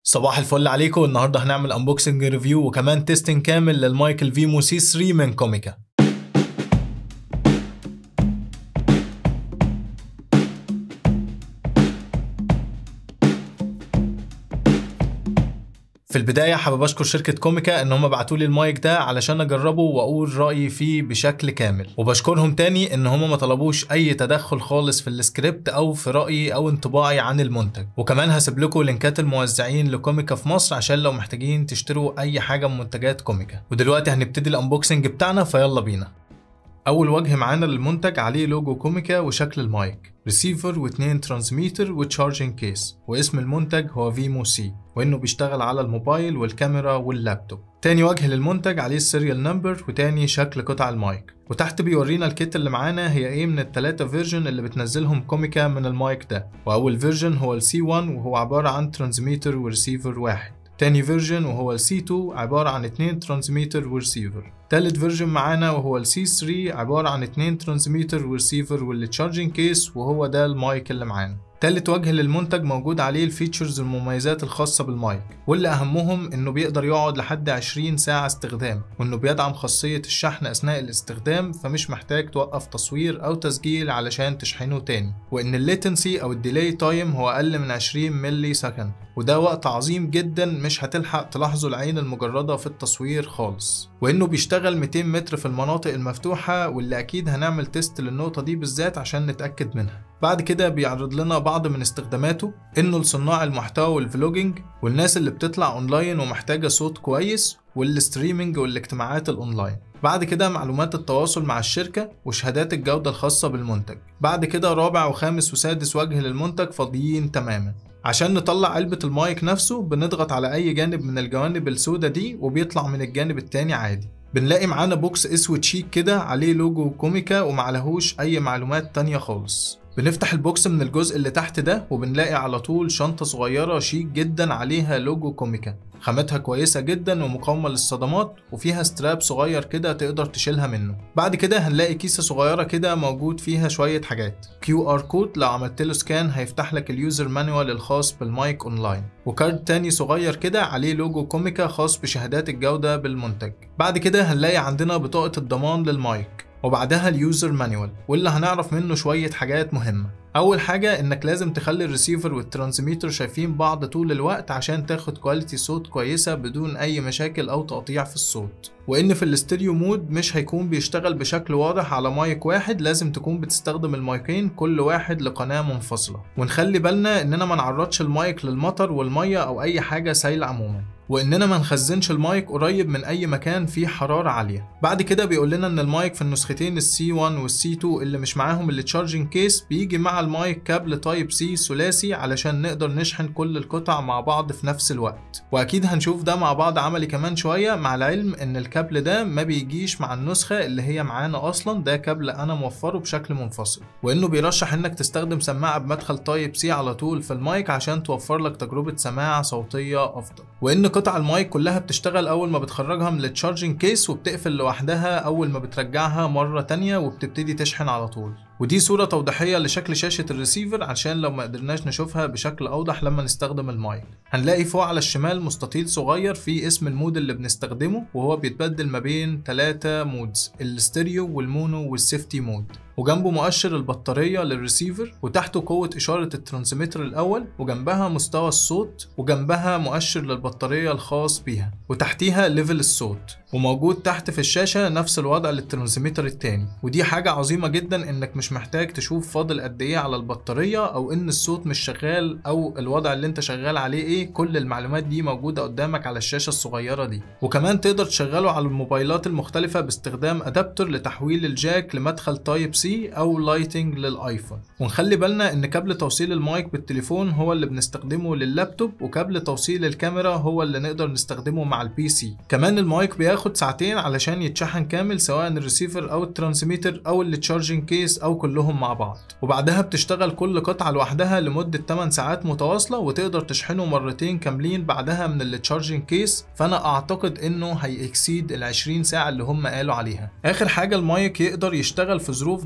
صباح الفل عليكم النهارده هنعمل انبوكسنج ريفيو وكمان تيستنج كامل للمايك الفيمو سي 3 من كوميكا في البداية حابب أشكر شركة كوميكا إن هم بعتوا لي المايك ده علشان أجربه وأقول رأيي فيه بشكل كامل وبشكرهم تاني إن هم ما طلبوش أي تدخل خالص في السكريبت أو في رأيي أو انطباعي عن المنتج وكمان هسيب لكم لينكات الموزعين لكوميكا في مصر عشان لو محتاجين تشتروا أي حاجة من منتجات كوميكا ودلوقتي هنبتدي الأنبوكسنج بتاعنا فيلا بينا أول وجه معانا للمنتج عليه لوجو كوميكا وشكل المايك ريسيفر واتنين ترانسميتر وتشارجنج كيس واسم المنتج هو فيمو سي وانه بيشتغل على الموبايل والكاميرا واللابتوب تاني وجه للمنتج عليه السيريال نمبر وتاني شكل قطع المايك وتحت بيورينا الكيت اللي معانا هي ايه من التلاتة فيرجن اللي بتنزلهم كوميكا من المايك ده واول فيرجن هو السي 1 وهو عبارة عن ترانسميتر وريسيفر واحد تاني فيرجن وهو السي 2 عبارة عن اتنين ترانسميتر ورسيفر تالت فيرجن معانا وهو السي 3 عبارة عن اتنين ترانسميتر ورسيفر واللي تشارجنج كيس وهو ده المايك اللي معانا تالت وجه للمنتج موجود عليه الفيتشرز والمميزات الخاصة بالمايك واللي أهمهم إنه بيقدر يقعد لحد 20 ساعة استخدام وإنه بيدعم خاصية الشحن أثناء الاستخدام فمش محتاج توقف تصوير أو تسجيل علشان تشحنه تاني وإن الليتنسي أو الديلي تايم هو أقل من 20 ملي سكند وده وقت عظيم جدا مش هتلحق تلاحظه العين المجردة في التصوير خالص وإنه بيشتغل 200 متر في المناطق المفتوحة واللي أكيد هنعمل تيست للنقطة دي بالذات عشان نتأكد منها بعد كده بيعرض لنا بعض من استخداماته انه لصناع المحتوى والفلوجينج والناس اللي بتطلع اونلاين ومحتاجة صوت كويس والستريمينج والاجتماعات الاونلاين بعد كده معلومات التواصل مع الشركة وشهادات الجودة الخاصة بالمنتج بعد كده رابع وخامس وسادس وجه للمنتج فاضيين تماما عشان نطلع علبة المايك نفسه بنضغط على أي جانب من الجوانب السوداء دي وبيطلع من الجانب التاني عادي بنلاقي معانا بوكس اسود شيك كده عليه لوجو كوميكا ومعلهوش أي معلومات تانية خالص بنفتح البوكس من الجزء اللي تحت ده وبنلاقي على طول شنطة صغيرة شيك جدا عليها لوجو كوميكا خامتها كويسة جدا ومقاومة للصدمات وفيها ستراب صغير كده تقدر تشيلها منه بعد كده هنلاقي كيسة صغيرة كده موجود فيها شوية حاجات كيو ار كود لو عملت له سكان هيفتح لك اليوزر مانوال الخاص بالمايك اونلاين وكارد تاني صغير كده عليه لوجو كوميكا خاص بشهادات الجودة بالمنتج بعد كده هنلاقي عندنا بطاقة الضمان للمايك وبعدها اليوزر مانوال واللي هنعرف منه شوية حاجات مهمة أول حاجة إنك لازم تخلي الريسيفر والترانسميتر شايفين بعض طول الوقت عشان تاخد كواليتي صوت كويسة بدون أي مشاكل أو تقطيع في الصوت وإن في الاستيريو مود مش هيكون بيشتغل بشكل واضح على مايك واحد لازم تكون بتستخدم المايكين كل واحد لقناة منفصلة ونخلي بالنا إننا ما نعرضش المايك للمطر والمية أو أي حاجة سايلة عموما واننا ما نخزنش المايك قريب من اي مكان فيه حراره عاليه بعد كده بيقول لنا ان المايك في النسختين السي 1 والسي 2 اللي مش معاهم اللي تشارجنج كيس بيجي مع المايك كابل تايب سي ثلاثي علشان نقدر نشحن كل القطع مع بعض في نفس الوقت واكيد هنشوف ده مع بعض عملي كمان شويه مع العلم ان الكابل ده ما بيجيش مع النسخه اللي هي معانا اصلا ده كابل انا موفره بشكل منفصل وانه بيرشح انك تستخدم سماعه بمدخل تايب سي على طول في المايك عشان توفر لك تجربه سماع صوتيه افضل وان قطع المايك كلها بتشتغل اول ما بتخرجها من التشارجنج كيس وبتقفل لوحدها اول ما بترجعها مره تانية وبتبتدي تشحن على طول ودي صورة توضيحية لشكل شاشة الريسيفر عشان لو ما قدرناش نشوفها بشكل أوضح لما نستخدم المايك هنلاقي فوق على الشمال مستطيل صغير فيه اسم المود اللي بنستخدمه وهو بيتبدل ما بين ثلاثة مودز الستيريو والمونو والسيفتي مود وجنبه مؤشر البطارية للريسيفر وتحته قوة إشارة الترانسميتر الأول وجنبها مستوى الصوت وجنبها مؤشر للبطارية الخاص بيها وتحتيها ليفل الصوت وموجود تحت في الشاشة نفس الوضع للترانسميتر التاني ودي حاجة عظيمة جدا إنك مش محتاج تشوف فاضل قد إيه على البطارية أو إن الصوت مش شغال أو الوضع اللي أنت شغال عليه إيه كل المعلومات دي موجودة قدامك على الشاشة الصغيرة دي وكمان تقدر تشغله على الموبايلات المختلفة باستخدام أدابتر لتحويل الجاك لمدخل تايب سي أو لايتنج للآيفون ونخلي بالنا إن كابل توصيل المايك بالتليفون هو اللي بنستخدمه لللابتوب وكابل توصيل الكاميرا هو اللي نقدر نستخدمه مع البي سي كمان المايك بياخد ساعتين علشان يتشحن كامل سواء الريسيفر او الترانسميتر او التشارجنج كيس او كلهم مع بعض وبعدها بتشتغل كل قطعه لوحدها لمده 8 ساعات متواصله وتقدر تشحنه مرتين كاملين بعدها من التشارجنج كيس فانا اعتقد انه هيكسيد ال 20 ساعه اللي هم قالوا عليها اخر حاجه المايك يقدر يشتغل في ظروف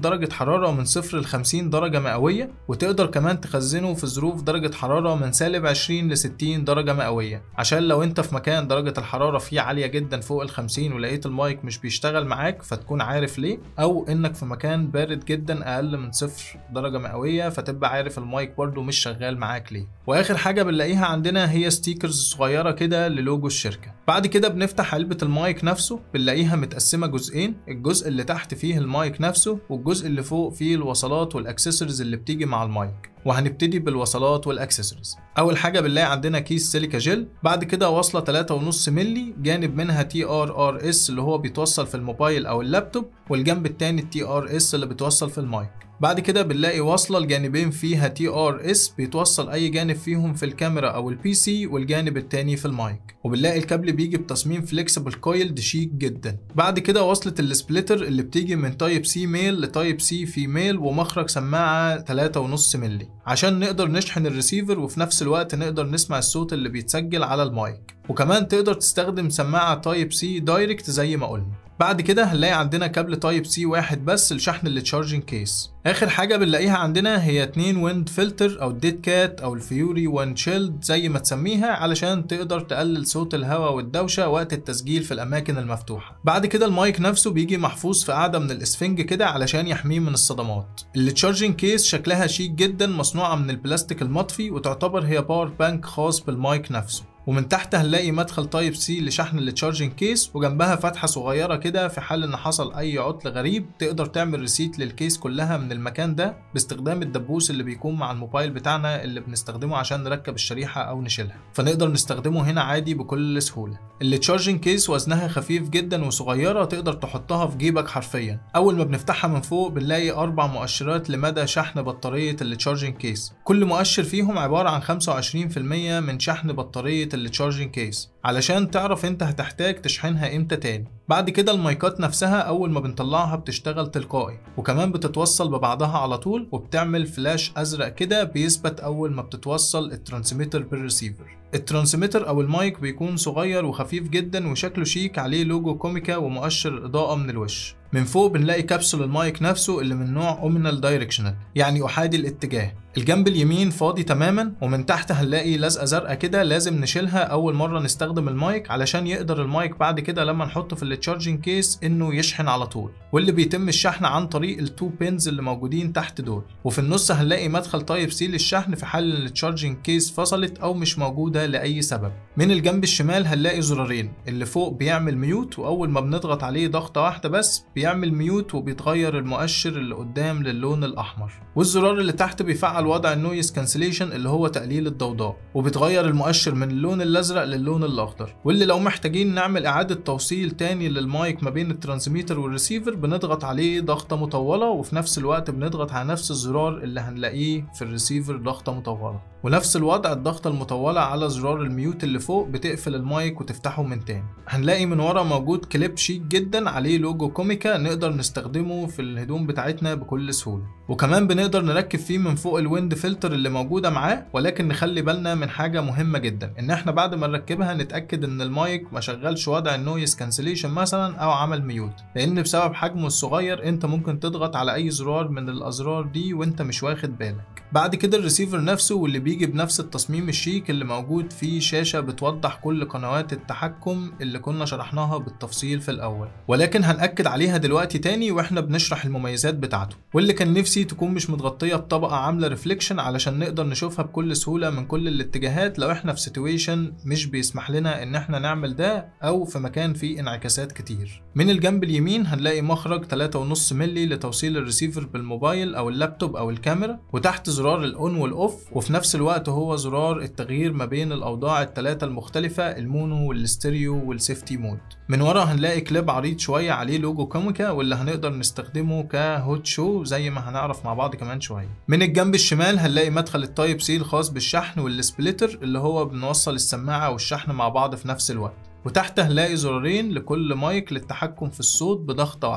درجة حرارة من صفر ل 50 درجة مئوية وتقدر كمان تخزنه في ظروف درجة حرارة من سالب 20 ل 60 درجة مئوية عشان لو انت في مكان درجة الحرارة فيه عالية جدا فوق ال 50 ولقيت المايك مش بيشتغل معاك فتكون عارف ليه او انك في مكان بارد جدا اقل من صفر درجة مئوية فتبقى عارف المايك برضه مش شغال معاك ليه واخر حاجة بنلاقيها عندنا هي ستيكرز صغيرة كده للوجو الشركة بعد كده بنفتح علبة المايك نفسه بنلاقيها متقسمة جزئين الجزء اللي تحت فيه المايك نفسه والجزء اللي فوق فيه الوصلات والاكسسوارز اللي بتيجي مع المايك وهنبتدي بالوصلات والاكسسوارز اول حاجه بنلاقي عندنا كيس سيليكا جل بعد كده وصله 3.5 مللي جانب منها تي ار ار اس اللي هو بيتوصل في الموبايل او اللابتوب والجنب التاني التي ار اس اللي بتوصل في المايك بعد كده بنلاقي واصله الجانبين فيها تي ار اس بيتوصل اي جانب فيهم في الكاميرا او البي سي والجانب التاني في المايك وبنلاقي الكابل بيجي بتصميم فليكسبل كويلد شيك جدا بعد كده وصله السبليتر اللي بتيجي من تايب سي ميل لتايب سي فيميل ومخرج سماعه 3.5 مللي عشان نقدر نشحن الريسيفر وفي نفس الوقت نقدر نسمع الصوت اللي بيتسجل على المايك وكمان تقدر تستخدم سماعه تايب سي دايركت زي ما قلنا بعد كده هنلاقي عندنا كابل تايب سي واحد بس لشحن التشارجنج كيس اخر حاجه بنلاقيها عندنا هي اتنين ويند فلتر او ديد كات او الفيوري وان شيلد زي ما تسميها علشان تقدر تقلل صوت الهواء والدوشه وقت التسجيل في الاماكن المفتوحه بعد كده المايك نفسه بيجي محفوظ في قاعده من الاسفنج كده علشان يحميه من الصدمات التشارجنج كيس شكلها شيك جدا مصنوعه من البلاستيك المطفي وتعتبر هي باور بانك خاص بالمايك نفسه ومن تحت هنلاقي مدخل تايب سي لشحن التشارجنج كيس وجنبها فتحه صغيره كده في حال ان حصل اي عطل غريب تقدر تعمل ريسيت للكيس كلها من المكان ده باستخدام الدبوس اللي بيكون مع الموبايل بتاعنا اللي بنستخدمه عشان نركب الشريحه او نشيلها فنقدر نستخدمه هنا عادي بكل سهوله التشارجنج كيس وزنها خفيف جدا وصغيره تقدر تحطها في جيبك حرفيا اول ما بنفتحها من فوق بنلاقي اربع مؤشرات لمدى شحن بطاريه التشارجنج كيس كل مؤشر فيهم عباره عن 25% من شحن بطاريه التشارجنج كيس علشان تعرف انت هتحتاج تشحنها امتى تاني بعد كده المايكات نفسها اول ما بنطلعها بتشتغل تلقائي وكمان بتتوصل ببعضها على طول وبتعمل فلاش ازرق كده بيثبت اول ما بتتوصل الترانسميتر بالريسيفر الترانسميتر او المايك بيكون صغير وخفيف جدا وشكله شيك عليه لوجو كوميكا ومؤشر اضاءة من الوش من فوق بنلاقي كبسول المايك نفسه اللي من نوع اومينال دايركشنال يعني احادي الاتجاه الجنب اليمين فاضي تماما ومن تحت هنلاقي لزقه زرقاء كده لازم نشيلها اول مره نستخدم المايك علشان يقدر المايك بعد كده لما نحطه في التشارجنج كيس انه يشحن على طول واللي بيتم الشحن عن طريق التو بينز اللي موجودين تحت دول وفي النص هنلاقي مدخل تايب سي للشحن في حال ان التشارجنج كيس فصلت او مش موجوده لاي سبب من الجنب الشمال هنلاقي زرارين اللي فوق بيعمل ميوت واول ما بنضغط عليه ضغطه واحده بس بيعمل ميوت وبيتغير المؤشر اللي قدام للون الاحمر والزرار اللي تحت بيفعل وضع النويز كانسليشن اللي هو تقليل الضوضاء وبيتغير المؤشر من اللون الازرق للون الاخضر واللي لو محتاجين نعمل اعاده توصيل تاني للمايك ما بين الترانسميتر والريسيفر بنضغط عليه ضغطه مطوله وفي نفس الوقت بنضغط على نفس الزرار اللي هنلاقيه في الريسيفر ضغطه مطوله ونفس الوضع الضغطة المطولة على زرار الميوت اللي فوق بتقفل المايك وتفتحه من تاني هنلاقي من ورا موجود كليب شيك جدا عليه لوجو كوميكا نقدر نستخدمه في الهدوم بتاعتنا بكل سهولة وكمان بنقدر نركب فيه من فوق الويند فلتر اللي موجودة معاه ولكن نخلي بالنا من حاجة مهمة جدا ان احنا بعد ما نركبها نتأكد ان المايك ما شغلش وضع النويز كانسليشن مثلا او عمل ميوت لان بسبب حجمه الصغير انت ممكن تضغط على اي زرار من الازرار دي وانت مش واخد بالك بعد كده الريسيفر نفسه واللي بيجي بنفس التصميم الشيك اللي موجود فيه شاشة بتوضح كل قنوات التحكم اللي كنا شرحناها بالتفصيل في الأول ولكن هنأكد عليها دلوقتي تاني واحنا بنشرح المميزات بتاعته واللي كان نفسي تكون مش متغطية بطبقة عاملة ريفليكشن علشان نقدر نشوفها بكل سهولة من كل الاتجاهات لو احنا في سيتويشن مش بيسمح لنا ان احنا نعمل ده او في مكان فيه انعكاسات كتير من الجنب اليمين هنلاقي مخرج 3.5 مللي لتوصيل الريسيفر بالموبايل او اللابتوب او الكاميرا وتحت زرار الاون والاوف وفي نفس الوقت هو زرار التغيير ما بين الاوضاع الثلاثه المختلفه المونو والستيريو والسيفتي مود من ورا هنلاقي كليب عريض شويه عليه لوجو كوميكا واللي هنقدر نستخدمه كهوت شو زي ما هنعرف مع بعض كمان شويه من الجنب الشمال هنلاقي مدخل التايب سي الخاص بالشحن والسبليتر اللي هو بنوصل السماعه والشحن مع بعض في نفس الوقت وتحت هنلاقي زرارين لكل مايك للتحكم في الصوت بضغطة واحدة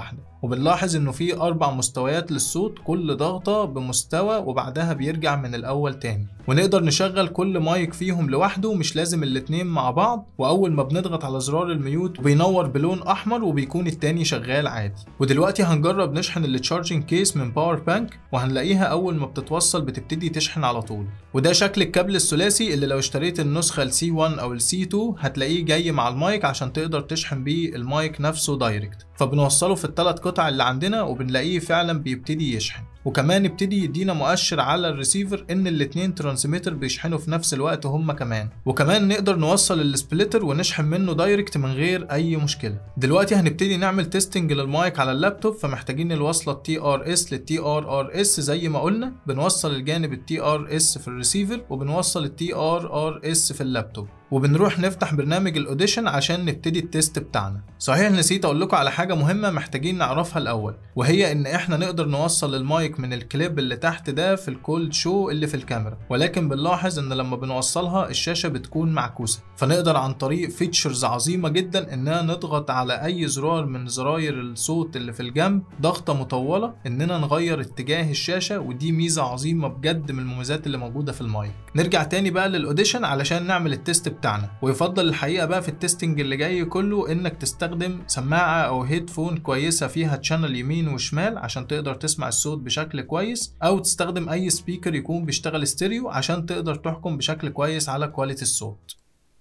وبنلاحظ انه في اربع مستويات للصوت كل ضغطة بمستوى وبعدها بيرجع من الاول تاني ونقدر نشغل كل مايك فيهم لوحده مش لازم الاتنين مع بعض واول ما بنضغط على زرار الميوت بينور بلون احمر وبيكون التاني شغال عادي ودلوقتي هنجرب نشحن التشارجنج كيس من باور بانك وهنلاقيها اول ما بتتوصل بتبتدي تشحن على طول وده شكل الكابل الثلاثي اللي لو اشتريت النسخة السي 1 او السي 2 هتلاقيه جاي مع المايك عشان تقدر تشحن بيه المايك نفسه دايركت فبنوصله في الثلاث قطع اللي عندنا وبنلاقيه فعلا بيبتدي يشحن وكمان يبتدي يدينا مؤشر على الريسيفر ان الاتنين ترانسميتر بيشحنوا في نفس الوقت هما كمان وكمان نقدر نوصل السبليتر ونشحن منه دايركت من غير اي مشكله دلوقتي هنبتدي نعمل تيستنج للمايك على اللابتوب فمحتاجين الوصله التي ار اس للتي ار ار اس زي ما قلنا بنوصل الجانب التي ار اس في الريسيفر وبنوصل التي ار ار اس في اللابتوب وبنروح نفتح برنامج الاوديشن عشان نبتدي التيست بتاعنا صحيح نسيت اقول لكم على حاجه مهمه محتاجين نعرفها الاول وهي ان احنا نقدر نوصل المايك من الكليب اللي تحت ده في الكولد شو اللي في الكاميرا ولكن بنلاحظ ان لما بنوصلها الشاشه بتكون معكوسه فنقدر عن طريق فيتشرز عظيمه جدا اننا نضغط على اي زرار من زراير الصوت اللي في الجنب ضغطه مطوله اننا نغير اتجاه الشاشه ودي ميزه عظيمه بجد من المميزات اللي موجوده في المايك نرجع تاني بقى للاوديشن علشان نعمل التيست بتاعنا ويفضل الحقيقه بقى في التستنج اللي جاي كله انك تستخدم سماعه او هيدفون كويسه فيها تشانل يمين وشمال عشان تقدر تسمع الصوت بشكل كويس او تستخدم اي سبيكر يكون بيشتغل ستيريو عشان تقدر تحكم بشكل كويس على كواليتي الصوت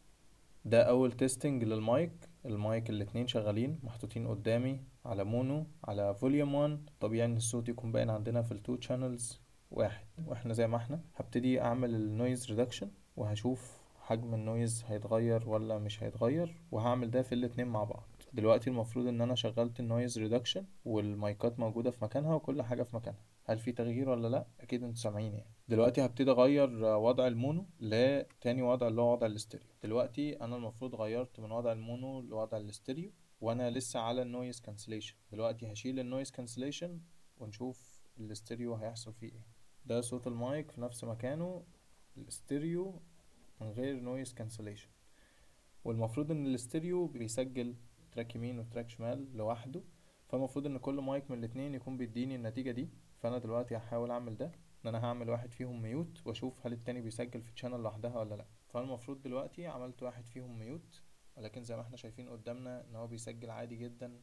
ده اول تيستنج للمايك المايك الاتنين شغالين محطوطين قدامي على مونو على فوليوم 1 طبيعي ان الصوت يكون باين عندنا في التو شانلز واحد واحنا زي ما احنا هبتدي اعمل النويز ريدكشن وهشوف حجم النويز هيتغير ولا مش هيتغير وهعمل ده في الاتنين مع بعض دلوقتي المفروض ان انا شغلت النويز ريدكشن والمايكات موجودة في مكانها وكل حاجة في مكانها هل في تغيير ولا لا اكيد انتوا سامعين يعني دلوقتي هبتدي اغير وضع المونو لتاني وضع اللي هو وضع الاستيريو دلوقتي انا المفروض غيرت من وضع المونو لوضع الاستيريو وانا لسه على النويز كانسليشن دلوقتي هشيل النويز كانسليشن ونشوف الاستيريو هيحصل فيه ايه ده صوت المايك في نفس مكانه الاستيريو من غير نويز كانسليشن والمفروض ان الاستيريو بيسجل تراك يمين وتراك شمال لوحده فالمفروض ان كل مايك من الاتنين يكون بيديني النتيجة دي فانا دلوقتي هحاول اعمل ده ان انا هعمل واحد فيهم ميوت واشوف هل التاني بيسجل في تشانل لوحدها ولا لا فالمفروض دلوقتي عملت واحد فيهم ميوت ولكن زي ما احنا شايفين قدامنا ان هو بيسجل عادي جدا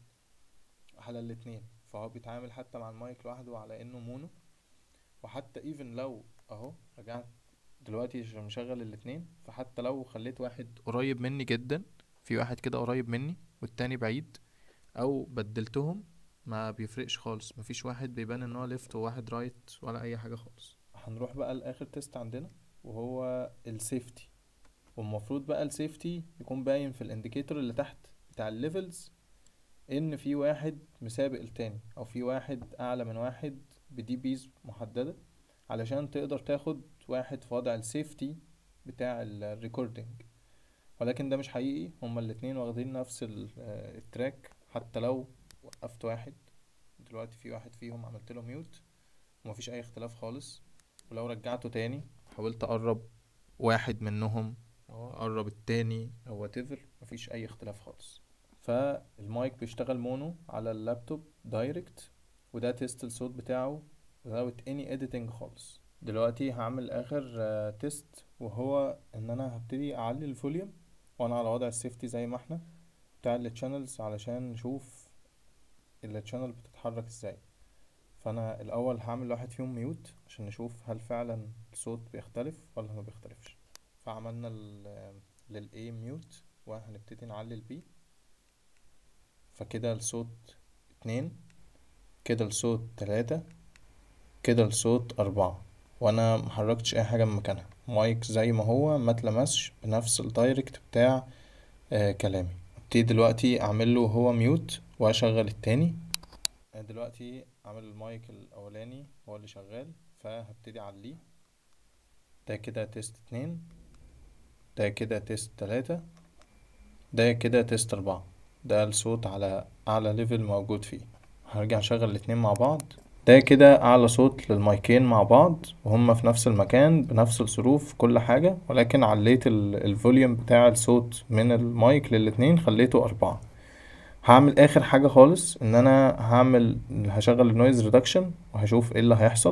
على الاتنين فهو بيتعامل حتى مع المايك لوحده على انه مونو وحتى ايفن لو اهو رجعت دلوقتي عشان مشغل الاتنين فحتى لو خليت واحد قريب مني جدا في واحد كده قريب مني والتاني بعيد او بدلتهم ما بيفرقش خالص مفيش واحد بيبان ان هو ليفت وواحد رايت ولا اي حاجه خالص هنروح بقى لاخر تيست عندنا وهو السيفتي والمفروض بقى السيفتي يكون باين في الانديكيتور اللي تحت بتاع الليفلز ان في واحد مسابق التاني او في واحد اعلى من واحد بدي بيز محدده علشان تقدر تاخد واحد في وضع السيفتي بتاع الريكوردينج ولكن ده مش حقيقي هما الاتنين واخدين نفس التراك حتى لو وقفت واحد دلوقتي في واحد فيهم عملت له ميوت ومفيش اي اختلاف خالص ولو رجعته تاني حاولت اقرب واحد منهم او اقرب التاني او whatever مفيش اي اختلاف خالص فالمايك بيشتغل مونو على اللابتوب دايركت وده تيست الصوت بتاعه without any editing خالص دلوقتي هعمل اخر تيست وهو ان انا هبتدي اعلي الفوليوم وانا على وضع السيفتي زي ما احنا بتاع التشانلز علشان نشوف التشانل بتتحرك ازاي فانا الاول هعمل واحد فيهم ميوت عشان نشوف هل فعلا الصوت بيختلف ولا ما بيختلفش فعملنا للاي ميوت وهنبتدي نعلي البي فكده الصوت اتنين كده الصوت تلاتة كده الصوت أربعة وأنا محركتش أي حاجة من مكانها مايك زي ما هو ما اتلمسش بنفس الدايركت بتاع آه كلامي ابتدي دلوقتي أعمله هو ميوت وأشغل التاني دلوقتي عامل المايك الأولاني هو اللي شغال فهبتدي أعليه ده كده تيست اتنين ده كده تيست تلاتة ده كده تيست أربعة ده الصوت على أعلى ليفل موجود فيه هرجع أشغل الاتنين مع بعض ده كده أعلى صوت للمايكين مع بعض وهما في نفس المكان بنفس الظروف كل حاجة ولكن عليت الفوليوم بتاع الصوت من المايك للاتنين خليته أربعة هعمل اخر حاجة خالص ان انا هعمل هشغل النويز ريدكشن وهشوف ايه اللي هيحصل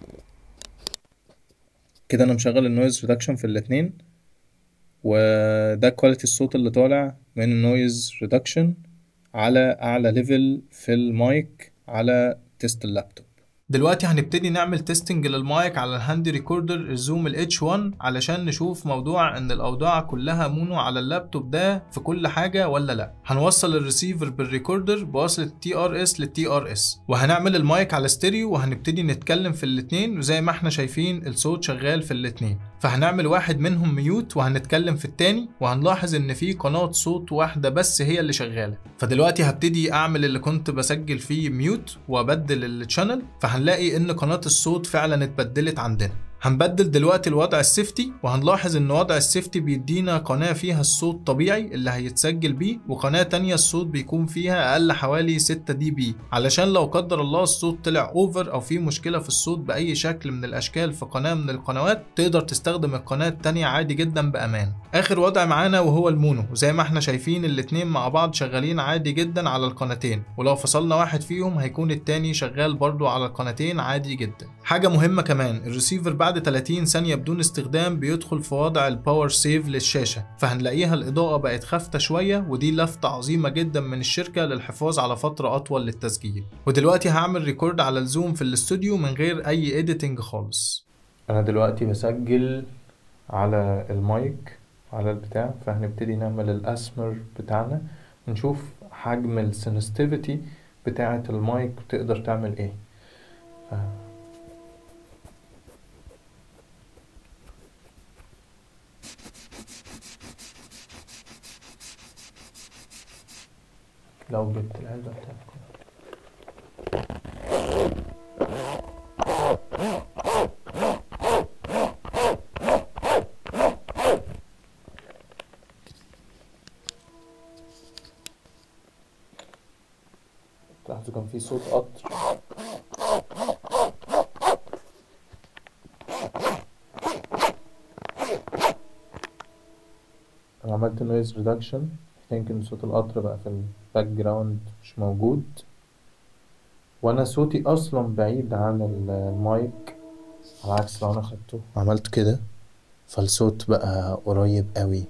كده انا مشغل النويز ريدكشن في الاتنين وده كواليتي الصوت اللي طالع من النويز ريدكشن على اعلى ليفل في المايك على تيست اللابتوب دلوقتي هنبتدي نعمل تيستنج للمايك على الهاند ريكوردر الزوم ال H1 علشان نشوف موضوع ان الاوضاع كلها مونو على اللابتوب ده في كل حاجة ولا لا هنوصل الريسيفر بالريكوردر بوصلة تي ار اس للتي ار اس وهنعمل المايك على ستيريو وهنبتدي نتكلم في الاتنين وزي ما احنا شايفين الصوت شغال في الاتنين فهنعمل واحد منهم ميوت وهنتكلم في التاني وهنلاحظ ان في قناة صوت واحدة بس هي اللي شغالة فدلوقتي هبتدي اعمل اللي كنت بسجل فيه ميوت وابدل التشانل فهنلاقي ان قناة الصوت فعلا اتبدلت عندنا هنبدل دلوقتي الوضع السيفتي وهنلاحظ ان وضع السيفتي بيدينا قناة فيها الصوت طبيعي اللي هيتسجل بيه وقناة تانية الصوت بيكون فيها اقل حوالي 6 دي بي علشان لو قدر الله الصوت طلع اوفر او في مشكلة في الصوت باي شكل من الاشكال في قناة من القنوات تقدر تستخدم القناة التانية عادي جدا بامان اخر وضع معانا وهو المونو وزي ما احنا شايفين الاتنين مع بعض شغالين عادي جدا على القناتين ولو فصلنا واحد فيهم هيكون التاني شغال برضو على القناتين عادي جدا حاجة مهمة كمان الريسيفر بعد 30 ثانية بدون استخدام بيدخل في وضع الباور سيف للشاشة فهنلاقيها الإضاءة بقت خافتة شوية ودي لفتة عظيمة جدا من الشركة للحفاظ على فترة أطول للتسجيل ودلوقتي هعمل ريكورد على الزوم في الاستوديو من غير أي إيديتنج خالص انا دلوقتي بسجل على المايك على البتاع فهنبتدي نعمل الاسمر بتاعنا ونشوف حجم السنسيتيفيتي بتاعة المايك تقدر تعمل ايه ف... لو جبت العلبة بتاعتكم تلاحظوا كان في صوت قطر انا عملت نويز ريدكشن يمكن صوت القطر بقى في الباك جراوند مش موجود وانا صوتي اصلا بعيد عن المايك على عكس لو انا خدته عملت كده فالصوت بقى قريب قوي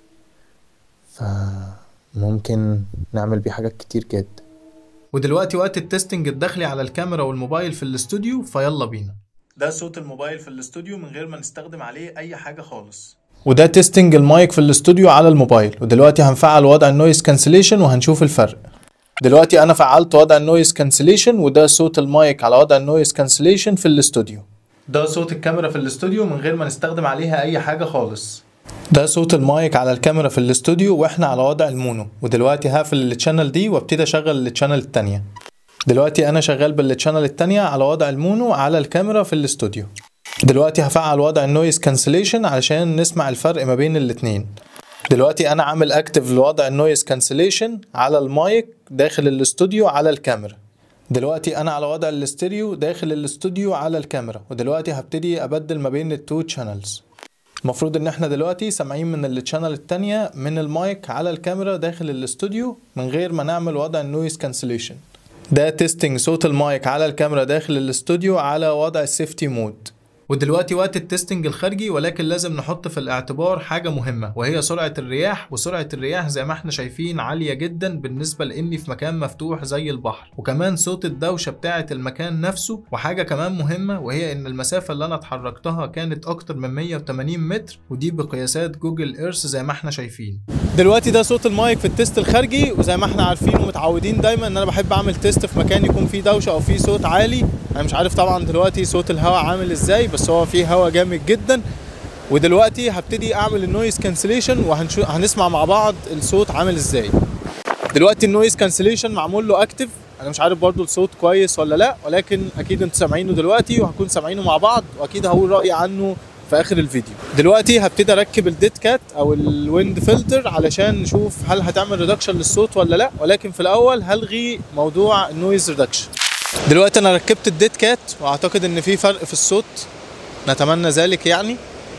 فممكن نعمل بيه حاجات كتير جدا ودلوقتي وقت التستنج الداخلي على الكاميرا والموبايل في الاستوديو فيلا بينا ده صوت الموبايل في الاستوديو من غير ما نستخدم عليه اي حاجة خالص وده تيستنج المايك في الاستوديو على الموبايل ودلوقتي هنفعل وضع النويز كانسليشن وهنشوف الفرق دلوقتي انا فعلت وضع النويز كانسليشن وده صوت المايك على وضع النويز كانسليشن في الاستوديو ده صوت الكاميرا في الاستوديو من غير ما نستخدم عليها اي حاجة خالص ده صوت المايك على الكاميرا في الاستوديو واحنا على وضع المونو ودلوقتي هقفل التشانل دي وابتدي اشغل التشانل التانية دلوقتي انا شغال بالتشانل التانية على وضع المونو على الكاميرا في الاستوديو دلوقتي هفعل وضع النويز كانسليشن علشان نسمع الفرق ما بين الاتنين دلوقتي انا عامل اكتف لوضع النويز كانسليشن على المايك داخل الاستوديو على الكاميرا دلوقتي انا على وضع الاستيريو داخل الاستوديو على الكاميرا ودلوقتي هبتدي ابدل ما بين التو تشانلز المفروض ان احنا دلوقتي سامعين من التشانل التانية من المايك على الكاميرا داخل الاستوديو من غير ما نعمل وضع النويز كانسليشن ده تيستنج صوت المايك على الكاميرا داخل الاستوديو على وضع السيفتي مود ودلوقتي وقت التستنج الخارجي ولكن لازم نحط في الاعتبار حاجة مهمة وهي سرعة الرياح وسرعة الرياح زي ما احنا شايفين عالية جدا بالنسبة لاني في مكان مفتوح زي البحر وكمان صوت الدوشة بتاعة المكان نفسه وحاجة كمان مهمة وهي ان المسافة اللي انا اتحركتها كانت اكتر من 180 متر ودي بقياسات جوجل ايرث زي ما احنا شايفين دلوقتي ده صوت المايك في التست الخارجي وزي ما احنا عارفين ومتعودين دايما ان انا بحب اعمل تيست في مكان يكون فيه دوشة او فيه صوت عالي انا مش عارف طبعا دلوقتي صوت الهواء عامل ازاي بس هو فيه هواء جامد جدا ودلوقتي هبتدي اعمل النويز كانسليشن وهنسمع مع بعض الصوت عامل ازاي دلوقتي النويز كانسليشن معمول له اكتف انا مش عارف برضو الصوت كويس ولا لا ولكن اكيد انتوا سامعينه دلوقتي وهكون سامعينه مع بعض واكيد هقول رايي عنه في اخر الفيديو دلوقتي هبتدي اركب الديت كات او الويند فلتر علشان نشوف هل هتعمل ريدكشن للصوت ولا لا ولكن في الاول هلغي موضوع النويز ريدكشن دلوقتي انا ركبت الديت كات واعتقد ان في فرق في الصوت نتمنى ذلك يعني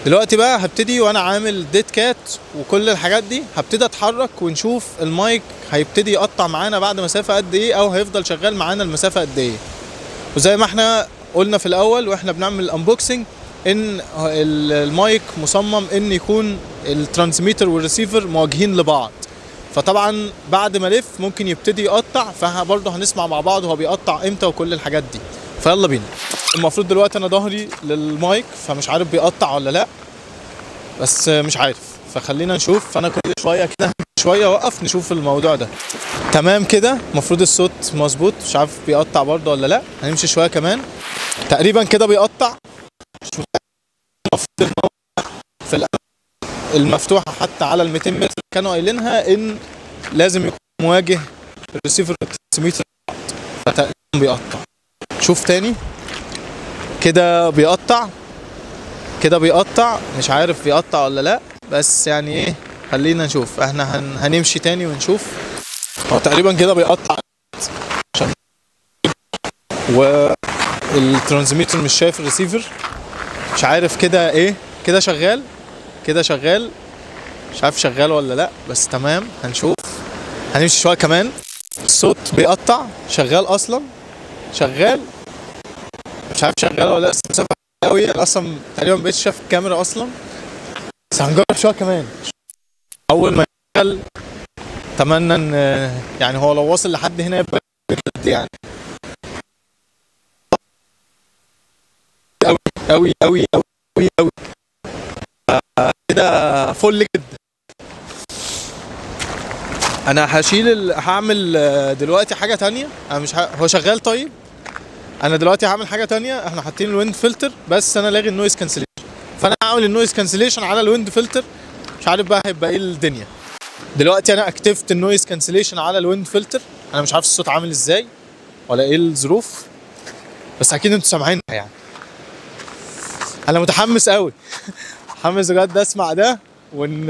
دلوقتي بقى هبتدي وانا عامل ديت كات وكل الحاجات دي هبتدي اتحرك ونشوف المايك هيبتدي يقطع معانا بعد مسافه قد ايه او هيفضل شغال معانا المسافه قد ايه وزي ما احنا قلنا في الاول واحنا بنعمل الانبوكسنج ان ال- المايك مصمم ان يكون الترانسميتر والريسيفر مواجهين لبعض فطبعا بعد ما الف ممكن يبتدي يقطع فبرضه هنسمع مع بعض هو بيقطع امتى وكل الحاجات دي فيلا بينا المفروض دلوقتي انا ظهري للمايك فمش عارف بيقطع ولا لا بس مش عارف فخلينا نشوف فانا كل شويه كده شويه اوقف نشوف الموضوع ده تمام كده المفروض الصوت مظبوط مش عارف بيقطع برضه ولا لا هنمشي شويه كمان تقريبا كده بيقطع مش متأكد. المفروض إن هو في الأ- المفتوحه حتى على ال 200 متر كانوا قايلينها ان لازم يكون مواجه الريسيفر والترانسميتر فتقريبا بيقطع شوف تاني كده بيقطع كده بيقطع مش عارف بيقطع ولا لا بس يعني ايه خلينا نشوف احنا هن... هنمشي تاني ونشوف هو تقريبا كده بيقطع عشان والترانسميتر مش شايف الريسيفر مش عارف كده ايه كده شغال كده شغال مش عارف شغال ولا لا بس تمام هنشوف هنمشي شويه كمان الصوت بيقطع شغال اصلا شغال مش عارف شغال ولا لا بس مسافه قوي انا اصلا تقريبا مبقتش شايف الكاميرا اصلا بس هنجرب شويه كمان اول ما يشتغل اتمنى ان يعني هو لو واصل لحد هنا يبقى بجد يعني قوي قوي قوي قوي قوي كده فل جدا انا هشيل ال... هعمل آه، دلوقتي حاجه تانية انا مش ه... هو شغال طيب انا دلوقتي هعمل حاجه تانية احنا حاطين الويند فلتر بس انا لاغي النويز كانسليشن فانا هعمل النويز كانسليشن على الويند فلتر مش عارف بقى هيبقى ايه الدنيا دلوقتي انا اكتفت النويز كانسليشن على الويند فلتر انا مش عارف الصوت عامل ازاي ولا ايه الظروف بس اكيد انتوا سامعينها يعني انا متحمس قوي متحمس بجد اسمع ده ون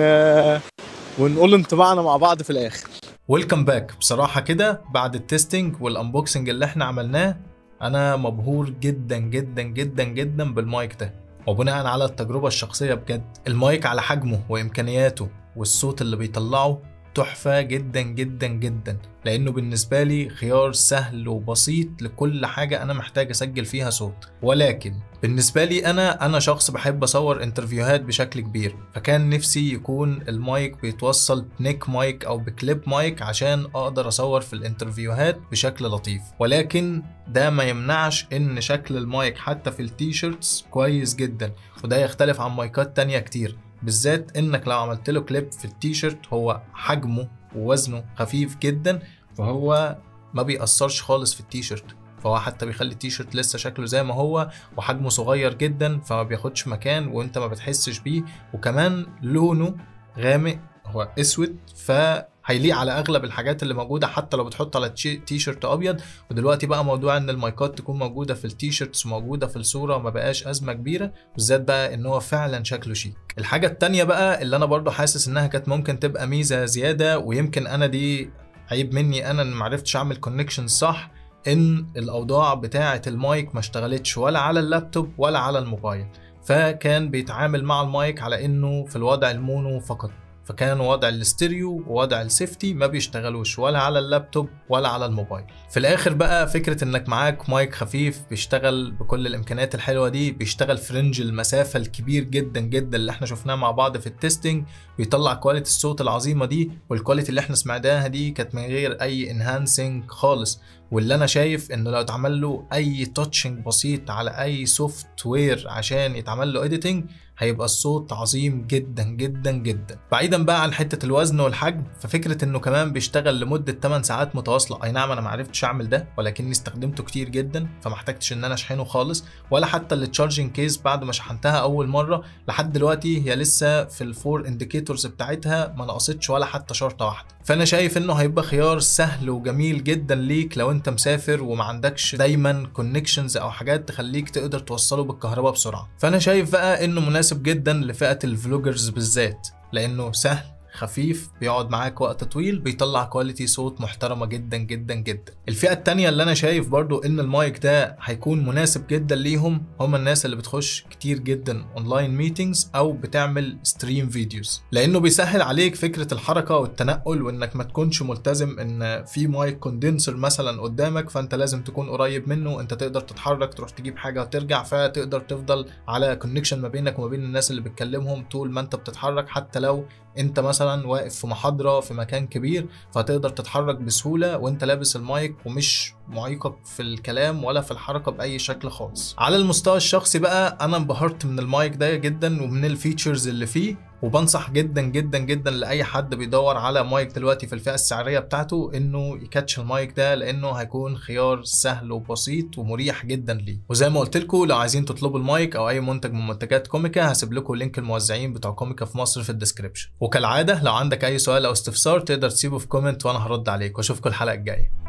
ونقول انطباعنا مع بعض في الاخر ويلكم باك بصراحه كده بعد التستنج والانبوكسنج اللي احنا عملناه انا مبهور جدا جدا جدا جدا بالمايك ده وبناء على التجربة الشخصية بجد المايك على حجمه وإمكانياته والصوت اللي بيطلعه تحفة جدا جدا جدا لأنه بالنسبة لي خيار سهل وبسيط لكل حاجة أنا محتاج أسجل فيها صوت ولكن بالنسبة لي أنا أنا شخص بحب أصور انترفيوهات بشكل كبير فكان نفسي يكون المايك بيتوصل بنيك مايك أو بكليب مايك عشان أقدر أصور في الانترفيوهات بشكل لطيف ولكن ده ما يمنعش إن شكل المايك حتى في التيشيرتس كويس جدا وده يختلف عن مايكات تانية كتير بالذات انك لو عملت له كليب في التيشيرت هو حجمه ووزنه خفيف جدا فهو ما بيأثرش خالص في التيشيرت فهو حتى بيخلي التيشيرت لسه شكله زي ما هو وحجمه صغير جدا فما بياخدش مكان وانت ما بتحسش بيه وكمان لونه غامق هو اسود فهيليق على اغلب الحاجات اللي موجوده حتى لو بتحط على تشي- تيشيرت ابيض ودلوقتي بقى موضوع ان المايكات تكون موجوده في التيشيرتس وموجوده في الصوره ما بقاش ازمه كبيره بالذات بقى ان هو فعلا شكله شيك الحاجه التانية بقى اللي انا برضو حاسس انها كانت ممكن تبقى ميزه زياده ويمكن انا دي عيب مني انا ان معرفتش اعمل كونكشن صح ان الاوضاع بتاعه المايك ما اشتغلتش ولا على اللابتوب ولا على الموبايل فكان بيتعامل مع المايك على انه في الوضع المونو فقط فكان وضع الاستيريو ووضع السيفتي ما بيشتغلوش ولا على اللابتوب ولا على الموبايل في الاخر بقى فكره انك معاك مايك خفيف بيشتغل بكل الامكانيات الحلوه دي بيشتغل في رينج المسافه الكبير جدا جدا اللي احنا شفناه مع بعض في التستنج بيطلع كواليتي الصوت العظيمه دي والكواليتي اللي احنا سمعناها دي كانت من غير اي انهانسنج خالص واللي انا شايف انه لو اتعمل له اي تاتشنج بسيط على اي سوفت وير عشان يتعمل له اديتنج هيبقى الصوت عظيم جدا جدا جدا بعيدا بقى عن حته الوزن والحجم ففكره انه كمان بيشتغل لمده 8 ساعات متواصله اي نعم انا ما عرفتش اعمل ده ولكني استخدمته كتير جدا فما احتجتش ان انا اشحنه خالص ولا حتى التشارجنج كيس بعد ما شحنتها اول مره لحد دلوقتي هي لسه في الفور انديكيتورز بتاعتها ما نقصتش ولا حتى شرطه واحده فانا شايف انه هيبقى خيار سهل وجميل جدا ليك لو انت مسافر وما عندكش دايما كونكشنز او حاجات تخليك تقدر توصله بالكهرباء بسرعه فانا شايف بقى انه مناسب جدا لفئه الفلوجرز بالذات لانه سهل خفيف بيقعد معاك وقت طويل بيطلع كواليتي صوت محترمه جدا جدا جدا الفئه التانية اللي انا شايف برضو ان المايك ده هيكون مناسب جدا ليهم هم الناس اللي بتخش كتير جدا اونلاين ميتينجز او بتعمل ستريم فيديوز لانه بيسهل عليك فكره الحركه والتنقل وانك ما تكونش ملتزم ان في مايك كوندنسر مثلا قدامك فانت لازم تكون قريب منه انت تقدر تتحرك تروح تجيب حاجه وترجع فتقدر تفضل على كونكشن ما بينك وما بين الناس اللي بتكلمهم طول ما انت بتتحرك حتى لو انت مثلا واقف في محاضره في مكان كبير فتقدر تتحرك بسهوله وانت لابس المايك ومش معيقك في الكلام ولا في الحركه باي شكل خالص على المستوى الشخصي بقى انا انبهرت من المايك ده جدا ومن الفيتشرز اللي فيه وبنصح جدا جدا جدا لاي حد بيدور على مايك دلوقتي في الفئه السعريه بتاعته انه يكاتش المايك ده لانه هيكون خيار سهل وبسيط ومريح جدا ليه وزي ما قلت لكم لو عايزين تطلبوا المايك او اي منتج من منتجات كوميكا هسيب لكم لينك الموزعين بتوع كوميكا في مصر في الديسكربشن وكالعاده لو عندك اي سؤال او استفسار تقدر تسيبه في كومنت وانا هرد عليك واشوفكم الحلقه الجايه